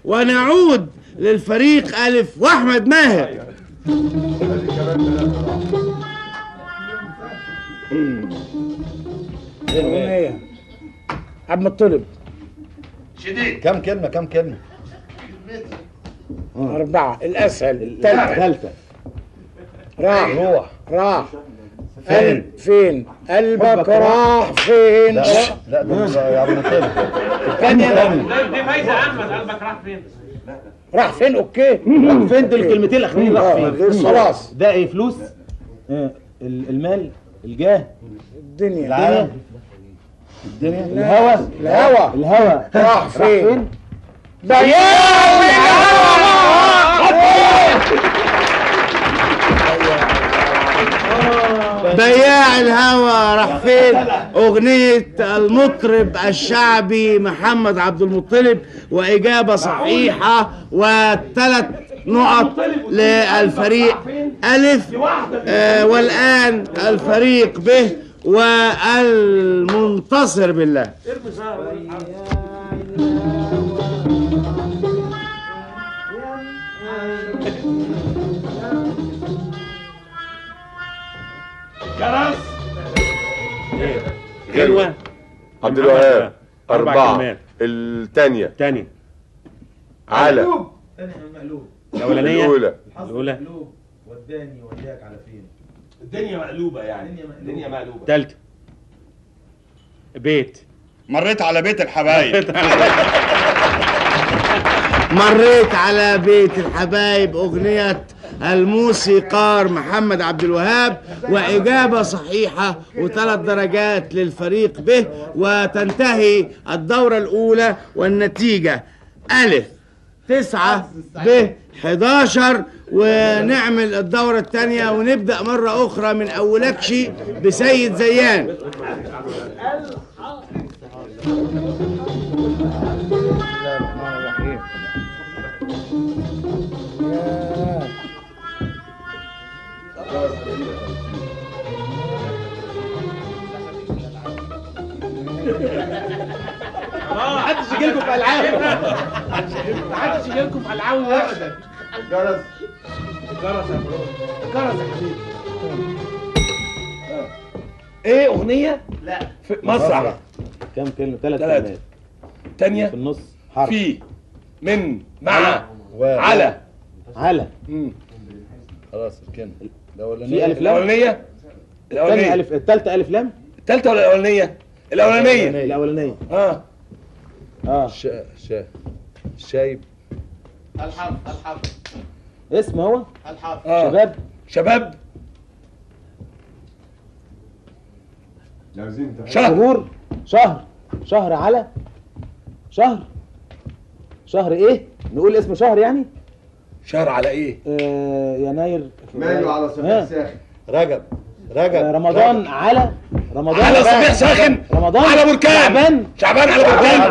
ونعود للفريق ألف وأحمد ماهر أغنية عبد المطلب كم كلمة كم كلمة أربعة الأسهل الثالثة ثالثة راح روح راح قلب فين قلبك راح فين لا لا ده يا ابو مطلب الثانية دي فايزه احمد قلبك راح فين؟ راح فين اوكي فين دول الكلمتين الاخرين راح فين خلاص ده ايه فلوس آه، ال- المال الجاه الدنيا العالم الدنيا الهوى الهوى الهوى راح فين بياع الهوى راح فين أغنية المطرب الشعبي محمد عبد المطلب وإجابة صحيحة وثلاث نقط للفريق ألف آه والآن الفريق ب والمنتصر بالله جرس غنوة عبد الوهاب أربع أربعة كلمات. الثانية تاني على الأولانية الأولى الأولى وداني وداك على فين الدنيا مقلوبة يعني الدنيا مقلوبة تالتة بيت مريت على بيت الحبايب مريت على بيت الحبايب أغنية الموسيقار محمد عبد الوهاب وإجابة صحيحة وثلاث درجات للفريق به وتنتهي الدورة الأولى والنتيجة ألف تسعة ب 11 ونعمل الدورة الثانية ونبدأ مرة أخرى من أولكشي بسيد زيان محدش يجي لكم في العاب محدش يجي لكم في العاب ابدا الجرس الجرس يا برو الجرس يا حبيبي ايه اغنيه لا في مسرح كم كلمة ثلاث ثلاثة. كلمات تانية في النص في من مع و على على خلاص الكلمة الأولانية في ألف لام الاولانيه الثانية الاولانيه ألف الثالثة ألف لام الثالثه ولا الاولانيه الاولانيه الأولانية اه اه شا شا شايب الحرف الحرف اسم هو الحرف اه شباب شباب شهر شهور شهر شهر على شهر شهر ايه نقول اسم شهر يعني شهر على ايه آه يناير مايو على ها. صفحة ساخن رجب رجب آه رمضان على رمضان على صبيح ساخن رمضان على بركان شعبان شعبان على بركان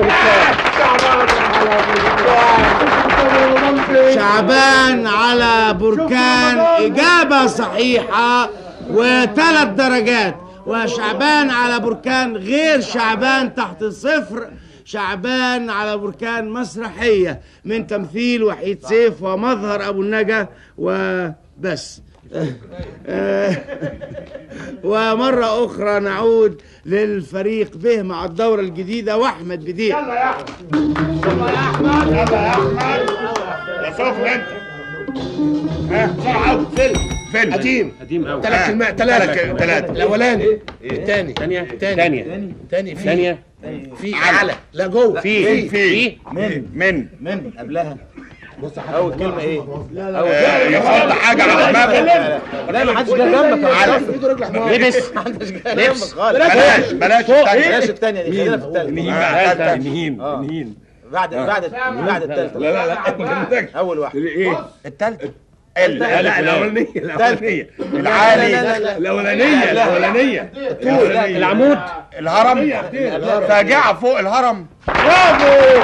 شعبان على بركان إجابة صحيحة وثلاث درجات وشعبان على بركان غير شعبان تحت الصفر شعبان على بركان مسرحية من تمثيل وحيد سيف ومظهر أبو النجا وبس آه، ومرة أخرى نعود للفريق به مع الدورة الجديدة وأحمد بديع يلا يا احمد يا سفر انت ها بسرعه فيلم فيلم قديم قديم قوي ثلاث كلمات ثلاثة ثلاثة الأولاني الثاني ثانية ثانية الثاني في ثانية في على لا جوه في في من من من قبلها اول كلمة ايه آه، يحط حاجة على دماغه لا ما حدش جه جنبك يا على. معلم. ايده رجل حمار لبس ما حدش جه لبس. جنبك خالص بلاش بلاش بلاش الثانية الثانية دي خلينا في الثالثة ثالثة النهين آه. النهين بعد بعد بعد الثالثة لا لا لا اول واحد ايه الثالثة ال- لا لا الاولانيه الاولانيه العالي لا لا لا الاولانيه الاولانيه الأولانية. العمود الهرم فاجعة فوق الهرم برافو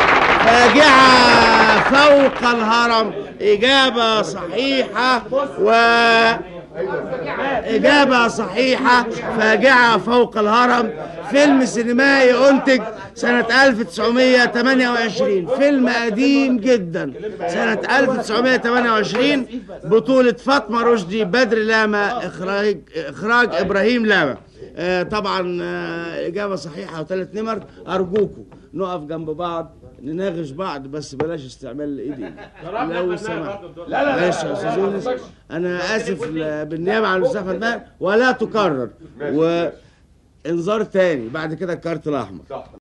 فاجعة فوق الهرم إجابة صحيحة إجابة صحيحة فاجعة فوق الهرم فيلم سينمائي أنتج سنة 1928 فيلم قديم جدا سنة 1928 بطولة فاطمة رشدي بدر لاما إخراج إخراج إبراهيم لاما آه، طبعا آه، إجابة صحيحة وثلاث نمر أرجوكم نقف جنب بعض نناغش بعض بس بلاش استعمال الايدين لو سمحت لا لا ماشي يا استاذ يونس انا اسف ل- بالنيابه عن الاستاذ احمد ماهر ولا تكرر وانذار تاني بعد كده الكارت الاحمر